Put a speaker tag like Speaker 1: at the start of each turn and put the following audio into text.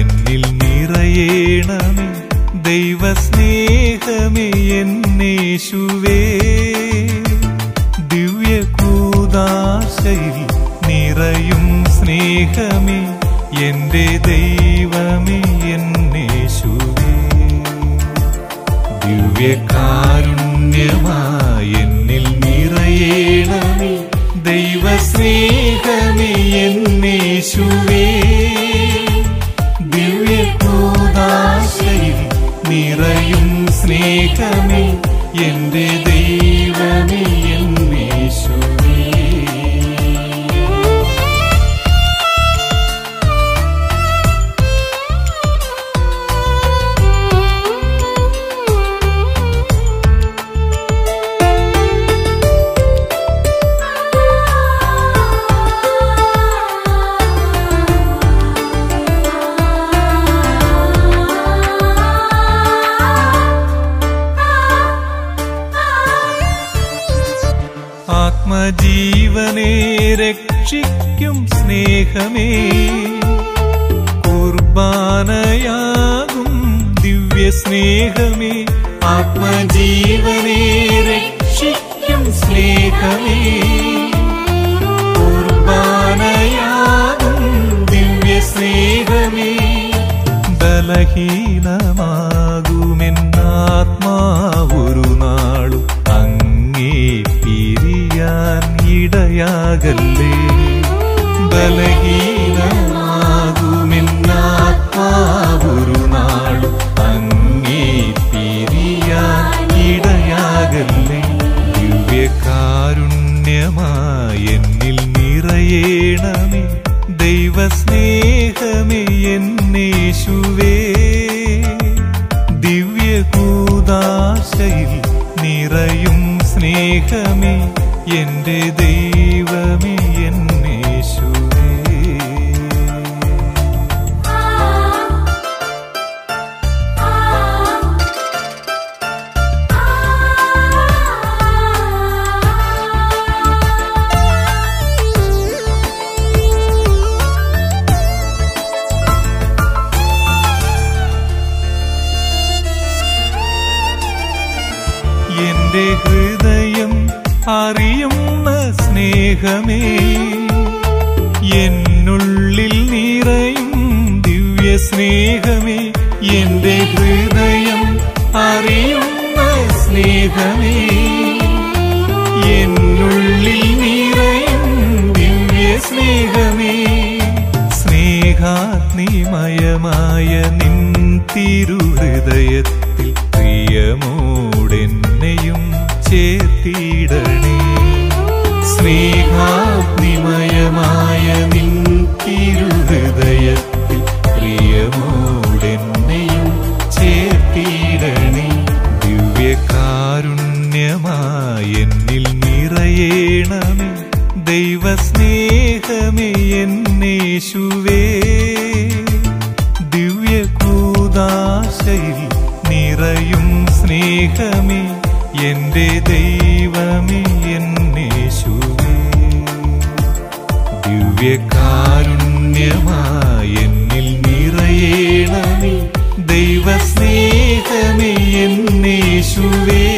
Speaker 1: എന്നിൽ നിറയേണമേ ദൈവസ്നേഹമേ എന്നേശുവേ ദിവ്യകൂദാശയിൽ നിറയും സ്നേഹമേ എന്റെ ദൈവമേ എന്നേശുവേ ദിവ്യകാരുണ്യമായി എന്നിൽ നിറയേണമേ ദൈവസ്നേഹമേ എന്നേശുവേ ദിവ്യകൂദാശയിൽ നിറയും സ്നേഹമേ എന്റെ ദൈവമേ എന്നേശുവേ ആത്മജീവനെ രക്ഷിക്കും സ്നേഹമേ കുർബാനയാകും ദിവ്യ സ്നേഹമേ ആത്മജീവനെ രക്ഷിക്കും സ്നേഹമേ കുർബാനയാകും ദിവ്യ സ്നേഹമേ ബലഹീനമാകുമെന്നാത്മാവൊരു നാളും അങ്ങേ പിരിയാൻ ഇടയാകല്ലേ ബലഹീനമാകുമെന്നാത്മാവൊരു നാളും അങ്ങേ പിരിയാൻ ഇടയാകല്ലേ ദിവ്യകാരുണ്യമായി എന്നിൽ നിറയേണമേ ദൈവസ്നേഹമേ എന്നേശുവേ ദിവ്യകൂദാശയിൽ നിറയും സ്നേഹമേ എന്റെ ദൈവമേ എന്നേശുവേ എന്റെ ഹൃദയം അറിയുന്ന സ്നേഹമേ എന്നുള്ളിൽ നിറയും ദിവ്യ സ്നേഹമേ എന്റെ ഹൃദയം അറിയുന്ന സ്നേഹമേ എന്നുള്ളിൽ നിറയും ദിവ്യ സ്നേഹമേ സ്നേഹാഗ്നിമയമായ നിൻ തിരുഹൃദയത്തിൽ പ്രിയമോടെന്നെയും ചേർത്തിടണേ സ്നേഹാഗ്നിമയമായ നിൻ തിരുഹൃദയത്തിൽ പ്രിയമോടെന്നെയും ചേർത്തിടണേ ദിവ്യകാരുണ്യമായി എന്നിൽ നിറയേണമേ ദൈവസ്നേഹമേ എന്നേശുവേ ദിവ്യകൂദാശയിൽ നിറയും സ്നേഹമേ എന്റെ ദൈവമേ എന്നേശുവേ ദിവ്യകാരുണ്യമായി എന്നിൽ നിറയേണമേ ദൈവസ്നേഹമേ എന്നേശുവേ